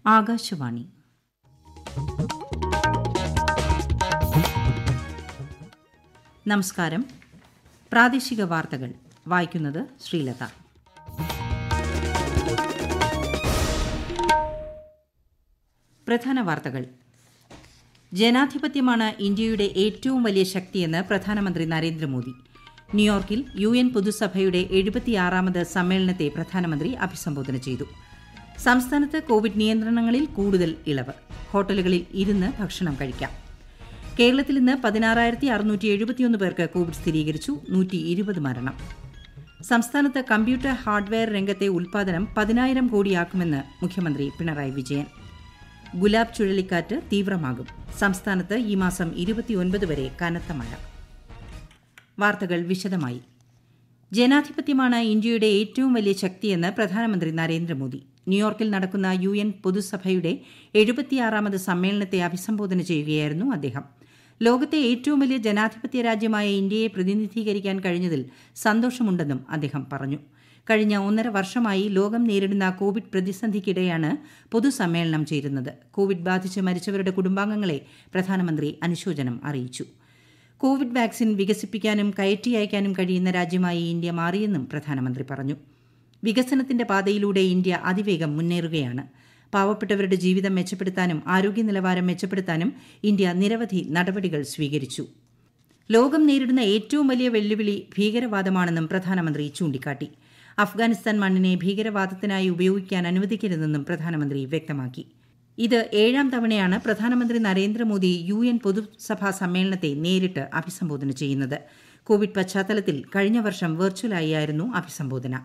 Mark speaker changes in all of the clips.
Speaker 1: ആകാശവാണി നമസ്കാരം പ്രാദേശിക വാർത്തകൾ വായിക്കുന്നത് ശ്രീലത പ്രധാന വാർത്തകൾ ജനാധിപത്യമാണ് ഇന്ത്യയുടെ ഏറ്റവും വലിയ ശക്തിയെന്ന് പ്രധാനമന്ത്രി നരേന്ദ്രമോദി ന്യൂയോർക്കിൽ യു എൻ പൊതുസഭയുടെ എഴുപത്തിയാറാമത് സമ്മേളനത്തെ പ്രധാനമന്ത്രി അഭിസംബോധന ചെയ്തു സംസ്ഥാനത്ത് കോവിഡ് നിയന്ത്രണങ്ങളിൽ കൂടുതൽ ഇളവ് ഹോട്ടലുകളിൽ ഇരുന്ന് ഭക്ഷണം കഴിക്കാം കേരളത്തിൽ ഇന്ന് പതിനാറായിരത്തി അറുന്നൂറ്റി എഴുപത്തിയൊന്ന് പേർക്ക് കോവിഡ് സ്ഥിരീകരിച്ചു നൂറ്റി ഇരുപത് മരണം സംസ്ഥാനത്ത് കമ്പ്യൂട്ടർ ഹാർഡ്വെയർ രംഗത്തെ ഉൽപാദനം പതിനായിരം കോടിയാക്കുമെന്ന് മുഖ്യമന്ത്രി പിണറായി വിജയൻ ഗുലാബ് ചുഴലിക്കാറ്റ് തീവ്രമാകും സംസ്ഥാനത്ത് ഈ മാസം ഇരുപത്തിയൊൻപത് വരെ കനത്ത മഴ വാർത്തകൾ വിശദമായി ജനാധിപത്യമാണ് ഇന്ത്യയുടെ ഏറ്റവും വലിയ ശക്തിയെന്ന് പ്രധാനമന്ത്രി നരേന്ദ്രമോദി ന്യൂയോർക്കിൽ നടക്കുന്ന യു എൻ പൊതുസഭയുടെ എഴുപത്തിയാറാമത് സമ്മേളനത്തെ അഭിസംബോധന ചെയ്യുകയായിരുന്നു അദ്ദേഹം ലോകത്തെ ഏറ്റവും വലിയ ജനാധിപത്യ രാജ്യമായ ഇന്ത്യയെ പ്രതിനിധീകരിക്കാൻ കഴിഞ്ഞതിൽ സന്തോഷമുണ്ടെന്നും അദ്ദേഹം പറഞ്ഞു കഴിഞ്ഞ ഒന്നര വർഷമായി ലോകം നേരിടുന്ന കോവിഡ് പ്രതിസന്ധിക്കിടെയാണ് പൊതുസമ്മേളനം ചേരുന്നത് കോവിഡ് ബാധിച്ച് മരിച്ചവരുടെ കുടുംബാംഗങ്ങളെ പ്രധാനമന്ത്രി അനുശോചനം അറിയിച്ചു കോവിഡ് വാക്സിൻ വികസിപ്പിക്കാനും കയറ്റി അയക്കാനും കഴിയുന്ന രാജ്യമായി ഇന്ത്യ മാറിയെന്നും പ്രധാനമന്ത്രി പറഞ്ഞു വികസനത്തിന്റെ പാതയിലൂടെ ഇന്ത്യ അതിവേഗം മുന്നേറുകയാണ് പാവപ്പെട്ടവരുടെ ജീവിതം മെച്ചപ്പെടുത്താനും ആരോഗ്യ നിലവാരം മെച്ചപ്പെടുത്താനും ഇന്ത്യ നിരവധി നടപടികൾ സ്വീകരിച്ചു ലോകം നേരിടുന്ന ഏറ്റവും വലിയ വെല്ലുവിളി ഭീകരവാദമാണെന്നും പ്രധാനമന്ത്രി ചൂണ്ടിക്കാട്ടി അഫ്ഗാനിസ്ഥാൻ മണ്ണിനെ ഭീകരവാദത്തിനായി ഉപയോഗിക്കാൻ അനുവദിക്കരുതെന്നും പ്രധാനമന്ത്രി വ്യക്തമാക്കി ഇത് ഏഴാം തവണയാണ് പ്രധാനമന്ത്രി നരേന്ദ്രമോദി യു എൻ പൊതുസഭാ സമ്മേളനത്തെ നേരിട്ട് അഭിസംബോധന ചെയ്യുന്നത് കോവിഡ് പശ്ചാത്തലത്തിൽ കഴിഞ്ഞ വർഷം വെർച്വലായിരുന്നു അഭിസംബോധന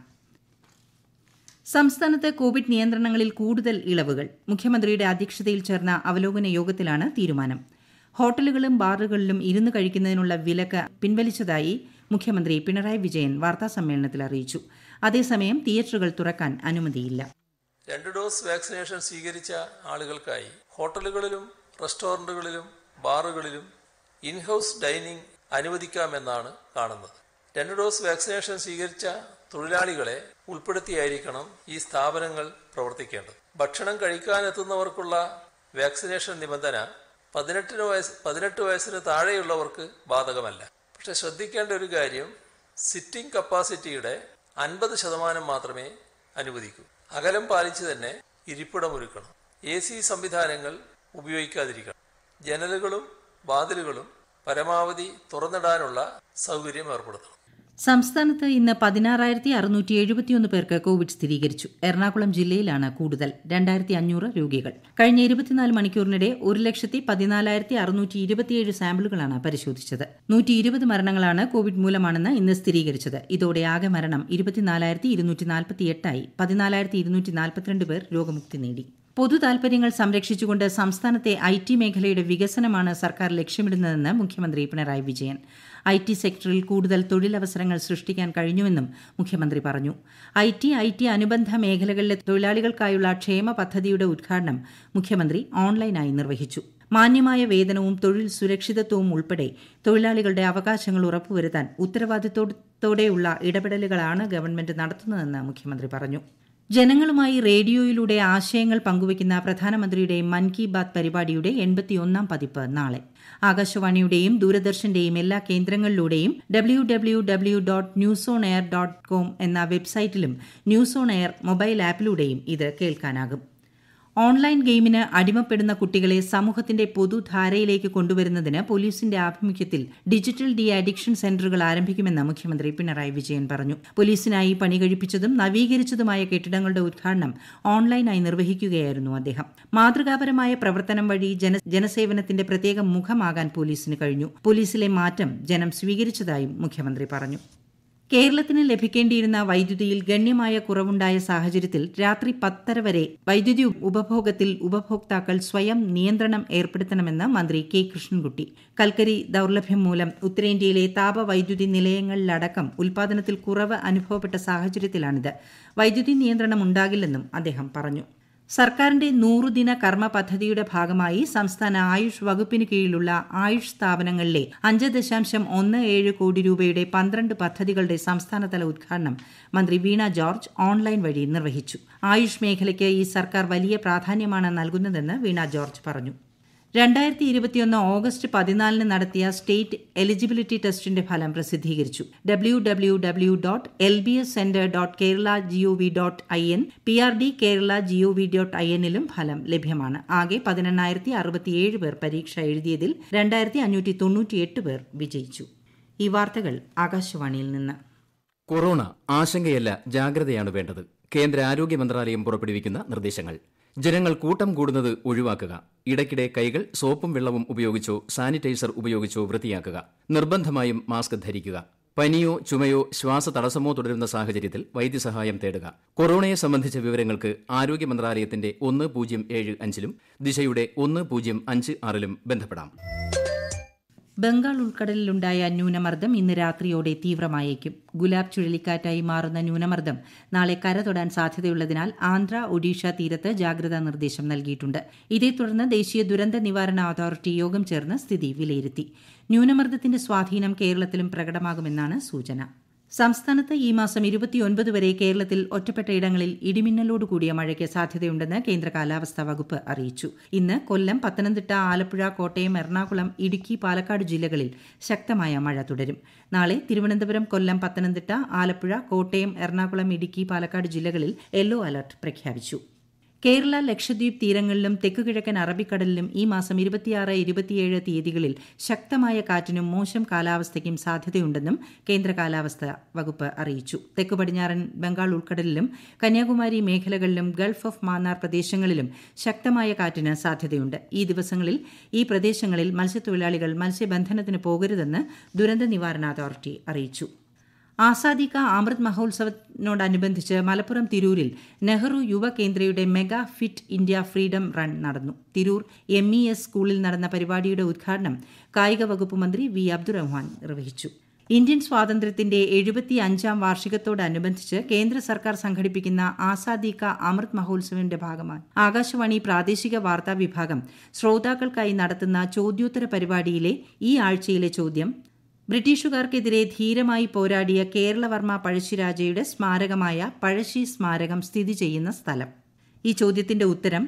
Speaker 1: സംസ്ഥാനത്ത് കോവിഡ് നിയന്ത്രണങ്ങളിൽ കൂടുതൽ ഇളവുകൾ മുഖ്യമന്ത്രിയുടെ അധ്യക്ഷതയിൽ ചേർന്ന അവലോകന യോഗത്തിലാണ് തീരുമാനം ഹോട്ടലുകളും ബാറുകളിലും ഇരുന്ന് കഴിക്കുന്നതിനുള്ള വിലക്ക് പിൻവലിച്ചതായി മുഖ്യമന്ത്രി പിണറായി വിജയൻ വാർത്താസമ്മേളനത്തിൽ അറിയിച്ചു അതേസമയം തിയേറ്ററുകൾ തുറക്കാൻ അനുമതിയില്ല
Speaker 2: രണ്ട് ഡോസ് വാക്സിനേഷൻ സ്വീകരിച്ച ആളുകൾക്കായി ഹോട്ടലുകളിലും റെസ്റ്റോറൻറ്റുകളിലും ബാറുകളിലും ഇൻഹൌസ് ഡൈനിങ് അനുവദിക്കാമെന്നാണ് കാണുന്നത് രണ്ട് ഡോസ് വാക്സിനേഷൻ സ്വീകരിച്ച തൊഴിലാളികളെ ഉൾപ്പെടുത്തിയായിരിക്കണം ഈ സ്ഥാപനങ്ങൾ പ്രവർത്തിക്കേണ്ടത് ഭക്ഷണം കഴിക്കാനെത്തുന്നവർക്കുള്ള വാക്സിനേഷൻ നിബന്ധന പതിനെട്ടിന് വയസ്സ് പതിനെട്ട് വയസ്സിന് താഴെയുള്ളവർക്ക് ബാധകമല്ല പക്ഷെ ശ്രദ്ധിക്കേണ്ട ഒരു കാര്യം സിറ്റിംഗ് കപ്പാസിറ്റിയുടെ അൻപത് ശതമാനം മാത്രമേ അനുവദിക്കൂ അകലം പാലിച്ച് തന്നെ ഇരിപ്പിടമൊരുക്കണം എ സി സംവിധാനങ്ങൾ ഉപയോഗിക്കാതിരിക്കണം ജനലുകളും വാതിലുകളും പരമാവധി തുറന്നിടാനുള്ള സൗകര്യം ഏർപ്പെടുത്തണം
Speaker 1: സംസ്ഥാനത്ത് ഇന്ന് പതിനാറായിരത്തി അറുന്നൂറ്റി എഴുപത്തിയൊന്ന് പേർക്ക് കോവിഡ് സ്ഥിരീകരിച്ചു എറണാകുളം ജില്ലയിലാണ് കൂടുതൽ രണ്ടായിരത്തി അഞ്ഞൂറ് രോഗികൾ കഴിഞ്ഞ ഇരുപത്തിനാല് മണിക്കൂറിനിടെ ഒരു ലക്ഷത്തി പതിനാലായിരത്തി അറുന്നൂറ്റി ഇരുപത്തിയേഴ് സാമ്പിളുകളാണ് പരിശോധിച്ചത് നൂറ്റി ഇരുപത് മരണങ്ങളാണ് കോവിഡ് മൂലമാണെന്ന് ഇന്ന് സ്ഥിരീകരിച്ചത് ഇതോടെ ആകെ മരണം ഇരുപത്തിനാലായിരത്തി ഇരുന്നൂറ്റി നാൽപ്പത്തി എട്ടായി പതിനാലായിരത്തി ഇരുന്നൂറ്റി നാൽപ്പത്തിരണ്ട് പേർ രോഗമുക്തി നേടി പൊതു താൽപര്യങ്ങൾ സംരക്ഷിച്ചുകൊണ്ട് സംസ്ഥാനത്തെ ഐ ടി മേഖലയുടെ വികസനമാണ് സർക്കാർ ലക്ഷ്യമിടുന്നതെന്ന് മുഖ്യമന്ത്രി പിണറായി വിജയൻ ഐ ടി സെക്ടറിൽ കൂടുതൽ തൊഴിലവസരങ്ങൾ സൃഷ്ടിക്കാൻ കഴിഞ്ഞുവെന്നും മുഖ്യമന്ത്രി പറഞ്ഞു ഐ ടി ഐ ടി അനുബന്ധ മേഖലകളിലെ തൊഴിലാളികൾക്കായുള്ള ക്ഷേമ പദ്ധതിയുടെ ഉദ്ഘാടനം മുഖ്യമന്ത്രി ഓൺലൈനായി നിർവഹിച്ചു മാന്യമായ വേതനവും തൊഴിൽ സുരക്ഷിതത്വവും ഉൾപ്പെടെ തൊഴിലാളികളുടെ അവകാശങ്ങൾ ഉറപ്പുവരുത്താൻ ഉത്തരവാദിത്തോടെയുള്ള ഇടപെടലുകളാണ് ഗവൺമെന്റ് നടത്തുന്നതെന്ന് മുഖ്യമന്ത്രി പറഞ്ഞു ജനങ്ങളുമായി റേഡിയോയിലൂടെ ആശയങ്ങൾ പങ്കുവയ്ക്കുന്ന പ്രധാനമന്ത്രിയുടെ മൻ കി ബാത് പരിപാടിയുടെ എൺപത്തിയൊന്നാം പതിപ്പ് നാളെ ആകാശവാണിയുടെയും ദൂരദർശന്റെയും എല്ലാ കേന്ദ്രങ്ങളിലൂടെയും W W W dot news on air dot com എന്ന വെബ്സൈറ്റിലും ന്യൂസ് ഓൺ എയർ മൊബൈൽ ആപ്പിലൂടെയും ഇത് കേൾക്കാനാകും ഓൺലൈൻ ഗെയിമിന് അടിമപ്പെടുന്ന കുട്ടികളെ സമൂഹത്തിന്റെ പൊതുധാരയിലേക്ക് കൊണ്ടുവരുന്നതിന് പോലീസിന്റെ ആഭിമുഖ്യത്തിൽ ഡിജിറ്റൽ ഡി അഡിക്ഷൻ സെന്ററുകൾ ആരംഭിക്കുമെന്ന് മുഖ്യമന്ത്രി പിണറായി വിജയൻ പറഞ്ഞു പോലീസിനായി പണി കഴിപ്പിച്ചതും നവീകരിച്ചതുമായ കെട്ടിടങ്ങളുടെ ഉദ്ഘാടനം ഓൺലൈനായി നിർവഹിക്കുകയായിരുന്നു അദ്ദേഹം മാതൃകാപരമായ പ്രവർത്തനം വഴി ജന ജനസേവനത്തിന്റെ പ്രത്യേക മുഖമാകാൻ പോലീസിന് കഴിഞ്ഞു പോലീസിലെ മാറ്റം ജനം സ്വീകരിച്ചതായും മുഖ്യമന്ത്രി പറഞ്ഞു കേരളത്തിന് ലഭിക്കേണ്ടിയിരുന്ന വൈദ്യുതിയിൽ ഗണ്യമായ കുറവുണ്ടായ സാഹചര്യത്തിൽ രാത്രി പത്തര വരെ വൈദ്യുതി ഉപഭോഗത്തിൽ ഉപഭോക്താക്കൾ സ്വയം നിയന്ത്രണം ഏർപ്പെടുത്തണമെന്ന് മന്ത്രി കെ കൃഷ്ണൻകുട്ടി കൽക്കരി ദൌർലഭ്യം മൂലം ഉത്തരേന്ത്യയിലെ താപവൈദ്യുതി നിലയങ്ങളിലടക്കം ഉൽപാദനത്തിൽ കുറവ് അനുഭവപ്പെട്ട സാഹചര്യത്തിലാണിത് വൈദ്യുതി നിയന്ത്രണം ഉണ്ടാകില്ലെന്നും അദ്ദേഹം പറഞ്ഞു സർക്കാരിന്റെ നൂറുദിന കർമ്മ പദ്ധതിയുടെ ഭാഗമായി സംസ്ഥാന ആയുഷ് വകുപ്പിന് കീഴിലുള്ള ആയുഷ് സ്ഥാപനങ്ങളിലെ അഞ്ച് ദശാംശം ഒന്ന് ഏഴ് കോടി രൂപയുടെ പന്ത്രണ്ട് പദ്ധതികളുടെ സംസ്ഥാനതല ഉദ്ഘാടനം മന്ത്രി വീണ ജോർജ് ഓൺലൈൻ വഴി നിർവഹിച്ചു ആയുഷ് മേഖലയ്ക്ക് ഈ സർക്കാർ വലിയ പ്രാധാന്യമാണ് നൽകുന്നതെന്ന് വീണ ജോർജ് പറഞ്ഞു രണ്ടായിരത്തി ഇരുപത്തിയൊന്ന് ഓഗസ്റ്റ് പതിനാലിന് നടത്തിയ സ്റ്റേറ്റ് എലിജിബിലിറ്റി ടെസ്റ്റിന്റെ ഫലം പ്രസിദ്ധീകരിച്ചു W W W dot L B S centre dot Kerala gov dot I N P R D Kerala gov dot I എന്നിലും ഫലം ലഭ്യമാണ് ആകെ പതിനെണ്ണായിരത്തി അറുപത്തിയേഴ് പേർ പരീക്ഷ എഴുതിയതിൽ രണ്ടായിരത്തി അഞ്ഞൂറ്റി തൊണ്ണൂറ്റിയെട്ട് പേർ വിജയിച്ചു ഈ വാർത്തകൾ ആകാശവാണിയിൽ നിന്ന്
Speaker 3: കൊറോണ ആശങ്കയല്ല ജാഗ്രതയാണ് വേണ്ടത് കേന്ദ്ര ആരോഗ്യ മന്ത്രാലയം പുറപ്പെടുവിക്കുന്ന നിർദ്ദേശങ്ങൾ ജനങ്ങൾ കൂട്ടം കൂടുന്നത് ഒഴിവാക്കുക ഇടയ്ക്കിടെ കൈകൾ സോപ്പും വെള്ളവും ഉപയോഗിച്ചോ സാനിറ്റൈസർ ഉപയോഗിച്ചോ വൃത്തിയാക്കുക നിർബന്ധമായും മാസ്ക് ധരിക്കുക പനിയോ ചുമയോ ശ്വാസതടസ്സമോ തുടരുന്ന സാഹചര്യത്തിൽ വൈദ്യസഹായം തേടുക കൊറോണയെ സംബന്ധിച്ച വിവരങ്ങൾക്ക് ആരോഗ്യ മന്ത്രാലയത്തിന്റെ ഒന്ന് പൂജ്യം ഏഴ് അഞ്ചിലും ദിശയുടെ ഒന്ന് പൂജ്യം അഞ്ച് ആറിലും ബന്ധപ്പെടാം
Speaker 1: ബംഗാൾ ഉൾക്കടലിലുണ്ടായ ന്യൂനമർദ്ദം ഇന്ന് രാത്രിയോടെ തീവ്രമായേക്കും ഗുലാബ് ചുഴലിക്കാറ്റായി മാറുന്ന ന്യൂനമർദ്ദം നാളെ കര തൊടാൻ സാധ്യതയുള്ളതിനാൽ ആന്ധ്ര ഒഡീഷ തീരത്ത് ജാഗ്രതാ നിർദ്ദേശം നൽകിയിട്ടുണ്ട് ഇതേ തുടർന്ന് ദേശീയ ദുരന്ത നിവാരണ അതോറിറ്റി യോഗം ചേർന്ന് സ്ഥിതി വിലയിരുത്തി ന്യൂനമർദ്ദത്തിന്റെ സ്വാധീനം കേരളത്തിലും പ്രകടമാകുമെന്നാണ് സൂചന സംസ്ഥാനത്ത് ഈ മാസം ഇരുപത്തിയൊൻപത് വരെ കേരളത്തിൽ ഒറ്റപ്പെട്ട ഇടങ്ങളിൽ ഇടിമിന്നലോട് കൂടിയ മഴയ്ക്ക് സാധ്യതയുണ്ടെന്ന് കേന്ദ്ര കാലാവസ്ഥാ വകുപ്പ് അറിയിച്ചു ഇന്ന് കൊല്ലം പത്തനംതിട്ട ആലപ്പുഴ കോട്ടയം എറണാകുളം ഇടുക്കി പാലക്കാട് ജില്ലകളിൽ ശക്തമായ മഴ തുടരും നാളെ തിരുവനന്തപുരം കൊല്ലം പത്തനംതിട്ട ആലപ്പുഴ കോട്ടയം എറണാകുളം ഇടുക്കി പാലക്കാട് ജില്ലകളിൽ യെല്ലോ അലർട്ട് പ്രഖ്യാപിച്ചു കേരള ലക്ഷദ്വീപ് തീരങ്ങളിലും തെക്കുകിഴക്കൻ അറബിക്കടലിലും ഈ മാസം ഇരുപത്തിയാറ് ഇരുപത്തിയേഴ് തീയതികളിൽ ശക്തമായ കാറ്റിനും മോശം കാലാവസ്ഥയ്ക്കും സാധ്യതയുണ്ടെന്നും കേന്ദ്ര കാലാവസ്ഥാ വകുപ്പ് അറിയിച്ചു തെക്കു പടിഞ്ഞാറൻ ബംഗാൾ ഉൾക്കടലിലും കന്യാകുമാരി മേഖലകളിലും ഗൾഫ് ഓഫ് മാന്നാർ പ്രദേശങ്ങളിലും ശക്തമായ കാറ്റിന് സാധ്യതയുണ്ട് ഈ ദിവസങ്ങളിൽ ഈ പ്രദേശങ്ങളിൽ മത്സ്യത്തൊഴിലാളികൾ മത്സ്യബന്ധനത്തിന് പോകരുതെന്ന് ദുരന്ത നിവാരണ അതോറിറ്റി അറിയിച്ചു ആസാദി കാ അമൃത് മഹോത്സവത്തിനോടനുബന്ധിച്ച് മലപ്പുറം തിരൂരിൽ നെഹ്റു യുവ കേന്ദ്രയുടെ mega fit India freedom run നടന്നു തിരൂർ എം ഇ എസ് സ്കൂളിൽ നടന്ന പരിപാടിയുടെ ഉദ്ഘാടനം കായിക വകുപ്പ് മന്ത്രി വി അബ്ദുറഹ്മാൻ നിർവഹിച്ചു ഇന്ത്യൻ സ്വാതന്ത്ര്യത്തിന്റെ എഴുപത്തി അഞ്ചാം വാർഷികത്തോടനുബന്ധിച്ച് കേന്ദ്ര സർക്കാർ സംഘടിപ്പിക്കുന്ന ആസാദി കാ അമൃത് മഹോത്സവിന്റെ ഭാഗമായി ആകാശവാണി പ്രാദേശിക വാർത്താ വിഭാഗം ശ്രോതാക്കൾക്കായി നടത്തുന്ന ചോദ്യോത്തര പരിപാടിയിലെ ഈ ആഴ്ചയിലെ ചോദ്യം ബ്രിട്ടീഷുകാർക്കെതിരെ ധീരമായി പോരാടിയ കേരളവർമ്മ പഴശ്ശിരാജയുടെ സ്മാരകമായ പഴശ്ശി സ്മാരകം സ്ഥിതി ചെയ്യുന്ന സ്ഥലം ഈ ചോദ്യത്തിന്റെ ഉത്തരം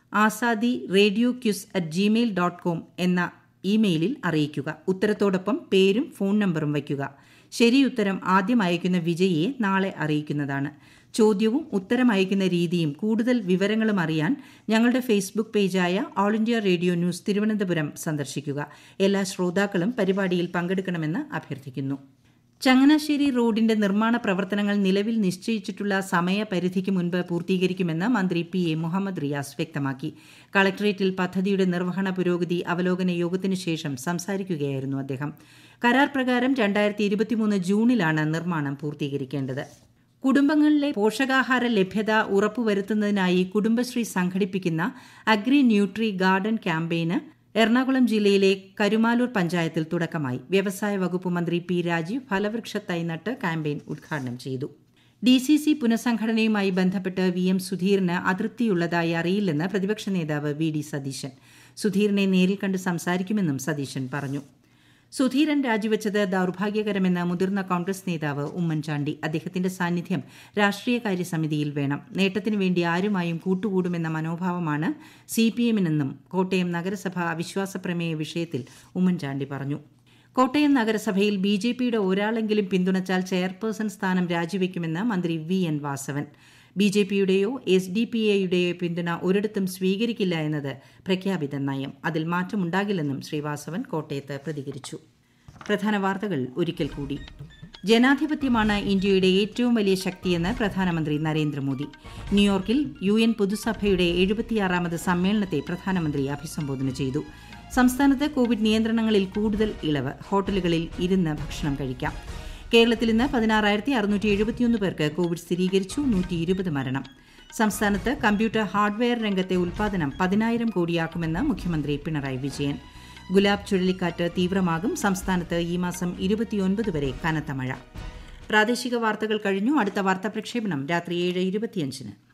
Speaker 1: Azadi radio quiz at Gmail dot com എന്ന ഇമെയിലിൽ അറിയിക്കുക ഉത്തരത്തോടൊപ്പം പേരും ഫോൺ നമ്പറും വയ്ക്കുക ശരി ഉത്തരം ആദ്യം അയക്കുന്ന വിജയിയെ നാളെ അറിയിക്കുന്നതാണ് ചോദ്യവും ഉത്തരം അയക്കുന്ന രീതിയും കൂടുതൽ വിവരങ്ങളും അറിയാൻ ഞങ്ങളുടെ ഫേസ്ബുക്ക് പേജായ all India radio news Thiruvananthapuram സന്ദർശിക്കുക എല്ലാ ശ്രോതാക്കളും പരിപാടിയിൽ പങ്കെടുക്കണമെന്ന് അഭ്യർത്ഥിക്കുന്നു ചങ്ങനാശ്ശേരി റോഡിന്റെ നിർമ്മാണ പ്രവർത്തനങ്ങൾ നിലവിൽ നിശ്ചയിച്ചിട്ടുള്ള സമയപരിധിക്ക് മുൻപ് പൂർത്തീകരിക്കുമെന്ന് മന്ത്രി പി എ മുഹമ്മദ് റിയാസ് വ്യക്തമാക്കി കളക്ടറേറ്റിൽ പദ്ധതിയുടെ നിർവഹണ പുരോഗതി അവലോകന യോഗത്തിനു ശേഷം സംസാരിക്കുകയായിരുന്നു അദ്ദേഹം കരാർ പ്രകാരം രണ്ടായിരത്തി ഇരുപത്തിമൂന്ന് ജൂണിലാണ് നിർമ്മാണം പൂർത്തീകരിക്കേണ്ടത് കുടുംബങ്ങളിലെ പോഷകാഹാര ലഭ്യത ഉറപ്പുവരുത്തുന്നതിനായി കുടുംബശ്രീ സംഘടിപ്പിക്കുന്ന അഗ്രി ന്യൂട്രി ഗാർഡൻ ക്യാമ്പയിന് എറണാകുളം ജില്ലയിലെ കരുമാലൂർ പഞ്ചായത്തിൽ തുടക്കമായി വ്യവസായ വകുപ്പ് മന്ത്രി പി രാജീവ് ഫലവൃക്ഷ തൈനട്ട് ക്യാമ്പയിൻ ഉദ്ഘാടനം ചെയ്തു ഡി സി സി പുനഃസംഘടനയുമായി ബന്ധപ്പെട്ട് വി എം സുധീറിന് അതൃപ്തിയുള്ളതായി അറിയില്ലെന്ന് പ്രതിപക്ഷ നേതാവ് വി ഡി സതീശൻ സുധീറിനെ നേരിൽ കണ്ട് സംസാരിക്കുമെന്നും സതീശൻ പറഞ്ഞു സുധീരൻ രാജിവെച്ചത് ദൌർഭാഗ്യകരമെന്ന് മുതിർന്ന കോൺഗ്രസ് നേതാവ് ഉമ്മൻചാണ്ടി അദ്ദേഹത്തിന്റെ സാന്നിധ്യം രാഷ്ട്രീയകാര്യ സമിതിയിൽ വേണം നേട്ടത്തിനു വേണ്ടി ആരുമായും കൂട്ടുകൂടുമെന്ന മനോഭാവമാണ് സി പി എമ്മിനെന്നും കോട്ടയം നഗരസഭ അവിശ്വാസ പ്രമേയ വിഷയത്തിൽ ഉമ്മൻചാണ്ടി പറഞ്ഞു കോട്ടയം നഗരസഭയിൽ ബി ജെ പിയുടെ ഒരാളെങ്കിലും പിന്തുണച്ചാൽ ചെയർപേഴ്സൺ സ്ഥാനം രാജിവെക്കുമെന്ന് മന്ത്രി V N Vasavan B J പിയുടെയോ എസ് ഡി പി എയുടെയോ പിന്തുണ ഒരിടത്തും സ്വീകരിക്കില്ല എന്നത് പ്രഖ്യാപിത നയം അതിൽ മാറ്റമുണ്ടാകില്ലെന്നും ശ്രീവാസവൻ കോട്ടയത്ത് പ്രതികരിച്ചു പ്രധാന വാർത്തകൾ ഒരിക്കൽ കൂടി ജനാധിപത്യമാണ് ഇന്ത്യയുടെ ഏറ്റവും വലിയ ശക്തിയെന്ന് പ്രധാനമന്ത്രി നരേന്ദ്രമോദി ന്യൂയോർക്കിൽ യു എൻ പൊതുസഭയുടെ എഴുപത്തിയാറാമത് സമ്മേളനത്തെ പ്രധാനമന്ത്രി അഭിസംബോധന ചെയ്തു സംസ്ഥാനത്ത് കോവിഡ് നിയന്ത്രണങ്ങളിൽ കൂടുതൽ ഇളവ് ഹോട്ടലുകളിൽ ഇരുന്ന് ഭക്ഷണം കഴിക്കാം കേരളത്തിൽ ഇന്ന് പതിനാറായിരത്തി അറുന്നൂറ്റി എഴുപത്തിയൊന്ന് പേർക്ക് കോവിഡ് സ്ഥിരീകരിച്ചു നൂറ്റി ഇരുപത് മരണം സംസ്ഥാനത്ത് കമ്പ്യൂട്ടർ ഹാർഡ്വെയർ രംഗത്തെ ഉൽപാദനം പതിനായിരം കോടിയാക്കുമെന്ന് മുഖ്യമന്ത്രി പിണറായി വിജയൻ ഗുലാബ് ചുഴലിക്കാറ്റ് തീവ്രമാകും സംസ്ഥാനത്ത് ഈ മാസം ഇരുപത്തിയൊൻപത് വരെ കനത്ത മഴ പ്രാദേശിക വാർത്തകൾ കഴിഞ്ഞു അടുത്ത വാർത്താ പ്രക്ഷേപണം രാത്രി ഏഴ് ഇരുപത്തിയഞ്ചിന്